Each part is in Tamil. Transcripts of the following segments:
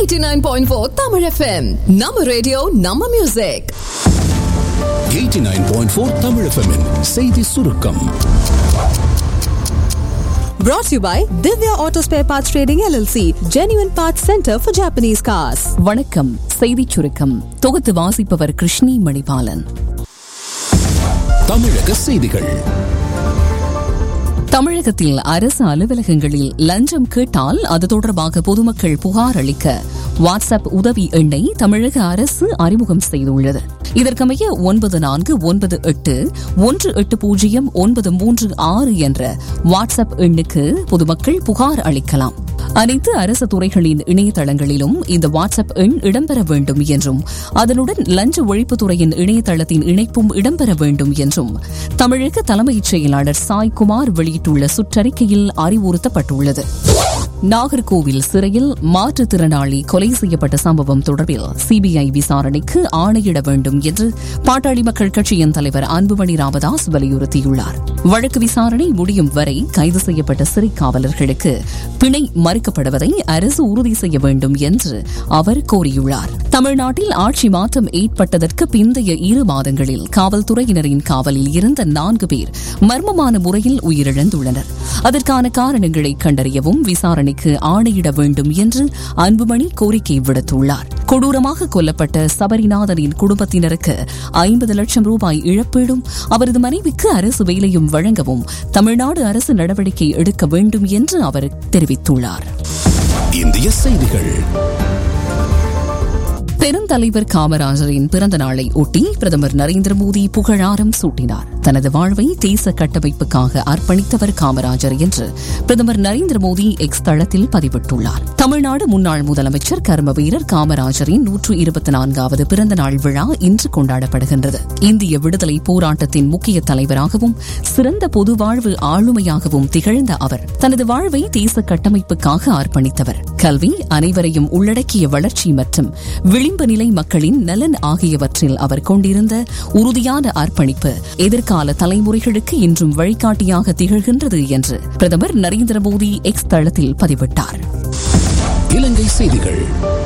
89.4 Tamil FM நம்ம ரேடியோ நம்ம மியூசிக் 89.4 தமிழ் FM -இன் செய்தி சுருக்கம் brought to you by Divya Auto Spare Parts Trading LLC Genuine Parts Center for Japanese Cars வணக்கம் செய்திச் சுருக்கம் தொகுத்து வாசிப்பவர் கிருஷ்ணி மணிபாலன் தமிழக செய்திகள் தமிழகத்தில் அரசு அலுவலகங்களில் லஞ்சம் கேட்டால் அது தொடர்பாக பொதுமக்கள் புகார் அளிக்க வாட்ஸ்அப் உதவி எண்ணை தமிழக அரசு அறிமுகம் செய்துள்ளது இதற்கமைய ஒன்பது நான்கு ஒன்பது எட்டு ஒன்று எட்டு பூஜ்ஜியம் ஒன்பது மூன்று ஆறு என்ற வாட்ஸ்அப் எண்ணுக்கு பொதுமக்கள் புகார் அளிக்கலாம் அனைத்து அரசு துறைகளின் இணையதளங்களிலும் இந்த வாட்ஸ்அப் எண் இடம்பெற வேண்டும் என்றும் அதனுடன் லஞ்ச ஒழிப்புத்துறையின் இணையதளத்தின் இணைப்பும் இடம்பெற வேண்டும் என்றும் தமிழக தலைமைச் செயலாளர் சாய்குமார் வெளியிட்டுள்ள சுற்றறிக்கையில் அறிவுறுத்தப்பட்டுள்ளது நாகர்கோவில் சிறையில் மாற்றுத்திறனாளி கொலை செய்யப்பட்ட சம்பவம் தொடர்பில் சிபிஐ விசாரணைக்கு ஆணையிட வேண்டும் என்று பாட்டாளி மக்கள் கட்சியின் தலைவர் அன்புமணி ராமதாஸ் வலியுறுத்தியுள்ளார் வழக்கு விசாரணை முடியும் வரை கைது செய்யப்பட்ட சிறை காவலர்களுக்கு பிணை மறுக்கப்படுவதை அரசு உறுதி செய்ய வேண்டும் என்று அவர் கோரியுள்ளார் தமிழ்நாட்டில் ஆட்சி மாற்றம் ஏற்பட்டதற்கு பிந்தைய இரு மாதங்களில் காவல்துறையினரின் காவலில் இருந்த நான்கு பேர் மர்மமான முறையில் உயிரிழந்துள்ளனர் அதற்கான காரணங்களை கண்டறியவும் விசாரணைக்கு ஆணையிட வேண்டும் என்று அன்புமணி கோரிக்கை விடுத்துள்ளார் கொடூரமாக கொல்லப்பட்ட சபரிநாதனின் குடும்பத்தினருக்கு ஐம்பது லட்சம் ரூபாய் இழப்பீடும் அவரது மனைவிக்கு அரசு வேலையும் வழங்கவும் தமிழ்நாடு அரசு நடவடிக்கை எடுக்க வேண்டும் என்று அவர் தெரிவித்துள்ளார் இந்திய செய்திகள் பெருந்தலைவர் காமராஜரின் பிறந்த நாளை ஒட்டி பிரதமர் நரேந்திர மோடி புகழாரம் சூட்டினார் தனது வாழ்வை தேச கட்டமைப்புக்காக அர்ப்பணித்தவர் காமராஜர் என்று பிரதமர் நரேந்திர மோடி எக்ஸ் தளத்தில் பதிவிட்டுள்ளார் தமிழ்நாடு முன்னாள் முதலமைச்சர் கர்ம வீரர் காமராஜரின் நூற்று இருபத்தி நான்காவது பிறந்த நாள் விழா இன்று கொண்டாடப்படுகின்றது இந்திய விடுதலை போராட்டத்தின் முக்கிய தலைவராகவும் சிறந்த பொது வாழ்வு ஆளுமையாகவும் திகழ்ந்த அவர் தனது வாழ்வை தேச கட்டமைப்புக்காக அர்ப்பணித்தவர் கல்வி அனைவரையும் உள்ளடக்கிய வளர்ச்சி மற்றும் விளிம்பு நிலை மக்களின் நலன் ஆகியவற்றில் அவர் கொண்டிருந்த உறுதியான அர்ப்பணிப்பு எதிர்கால தலைமுறைகளுக்கு இன்றும் வழிகாட்டியாக திகழ்கின்றது என்று பிரதமர் நரேந்திர மோடி எக்ஸ் தளத்தில் பதிவிட்டார் இலங்கை செய்திகள்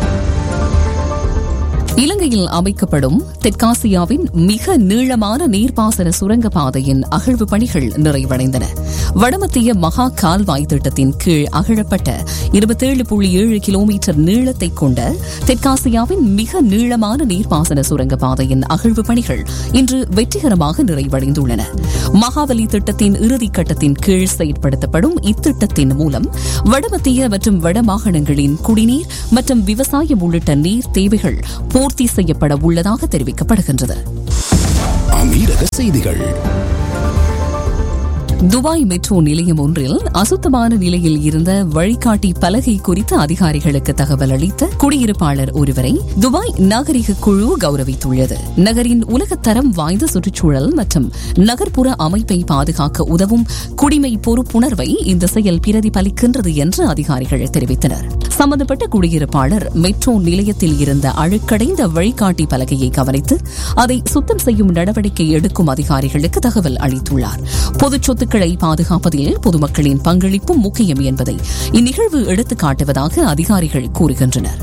இலங்கையில் அமைக்கப்படும் தெற்காசியாவின் மிக நீளமான நீர்ப்பாசன சுரங்க பாதையின் அகழ்வு பணிகள் நிறைவடைந்தன வடமத்திய மகா கால்வாய் திட்டத்தின் கீழ் அகழப்பட்ட இருபத்தேழு புள்ளி ஏழு கிலோமீட்டர் நீளத்தை கொண்ட தெற்காசியாவின் மிக நீளமான நீர்ப்பாசன சுரங்க பாதையின் அகழ்வு பணிகள் இன்று வெற்றிகரமாக நிறைவடைந்துள்ளன மகாவலி திட்டத்தின் இறுதிக் கட்டத்தின் கீழ் செயற்படுத்தப்படும் இத்திட்டத்தின் மூலம் வடமத்திய மற்றும் வடமாகாணங்களின் குடிநீர் மற்றும் விவசாயம் உள்ளிட்ட நீர் தேவைகள் பூர்த்தி செய்யப்பட உள்ளதாக தெரிவிக்கப்படுகின்றது அமீரக செய்திகள் துபாய் மெட்ரோ நிலையம் ஒன்றில் அசுத்தமான நிலையில் இருந்த வழிகாட்டி பலகை குறித்து அதிகாரிகளுக்கு தகவல் அளித்த குடியிருப்பாளர் ஒருவரை துபாய் நாகரிக குழு கௌரவித்துள்ளது நகரின் உலகத்தரம் வாய்ந்த சுற்றுச்சூழல் மற்றும் நகர்ப்புற அமைப்பை பாதுகாக்க உதவும் குடிமை பொறுப்புணர்வை இந்த செயல் பிரதிபலிக்கின்றது என்று அதிகாரிகள் தெரிவித்தனர் சம்பந்தப்பட்ட குடியிருப்பாளர் மெட்ரோ நிலையத்தில் இருந்த அழுக்கடைந்த வழிகாட்டி பலகையை கவனித்து அதை சுத்தம் செய்யும் நடவடிக்கை எடுக்கும் அதிகாரிகளுக்கு தகவல் அளித்துள்ளார் பொதுச் சொத்துக்களை பாதுகாப்பதில் பொதுமக்களின் பங்களிப்பும் முக்கியம் என்பதை இந்நிகழ்வு எடுத்துக் காட்டுவதாக அதிகாரிகள் கூறுகின்றனர்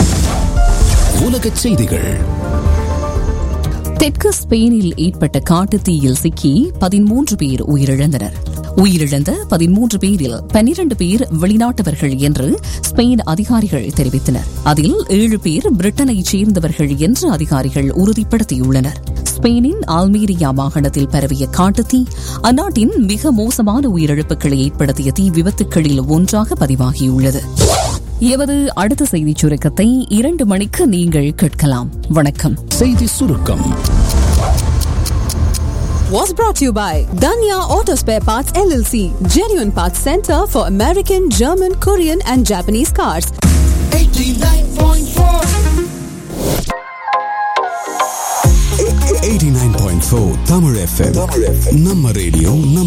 உலகச் செய்திகள் தெற்கு ஸ்பெயினில் ஏற்பட்ட காட்டுத்தீயில் சிக்கி பதிமூன்று பேர் உயிரிழந்தனர் உயிரிழந்த பதிமூன்று பேரில் பனிரண்டு பேர் வெளிநாட்டவர்கள் என்று ஸ்பெயின் அதிகாரிகள் தெரிவித்தனர் அதில் ஏழு பேர் பிரிட்டனைச் சேர்ந்தவர்கள் என்று அதிகாரிகள் உறுதிப்படுத்தியுள்ளனர் ஸ்பெயினின் ஆல்மீரியா மாகாணத்தில் பரவிய காட்டுத்தீ அந்நாட்டின் மிக மோசமான உயிரிழப்புகளை ஏற்படுத்திய தீ விபத்துகளில் ஒன்றாக பதிவாகியுள்ளது எமது அடுத்த செய்திச் சுருக்கத்தை இரண்டு மணிக்கு நீங்கள் கேட்கலாம் வணக்கம் செய்தி சுருக்கம் was brought to you by Danya Auto Spare Parts LLC Genuine Parts Center for American German Korean and Japanese cars 89.4 Tamil FM நம்ம ரேடியோ நம்ம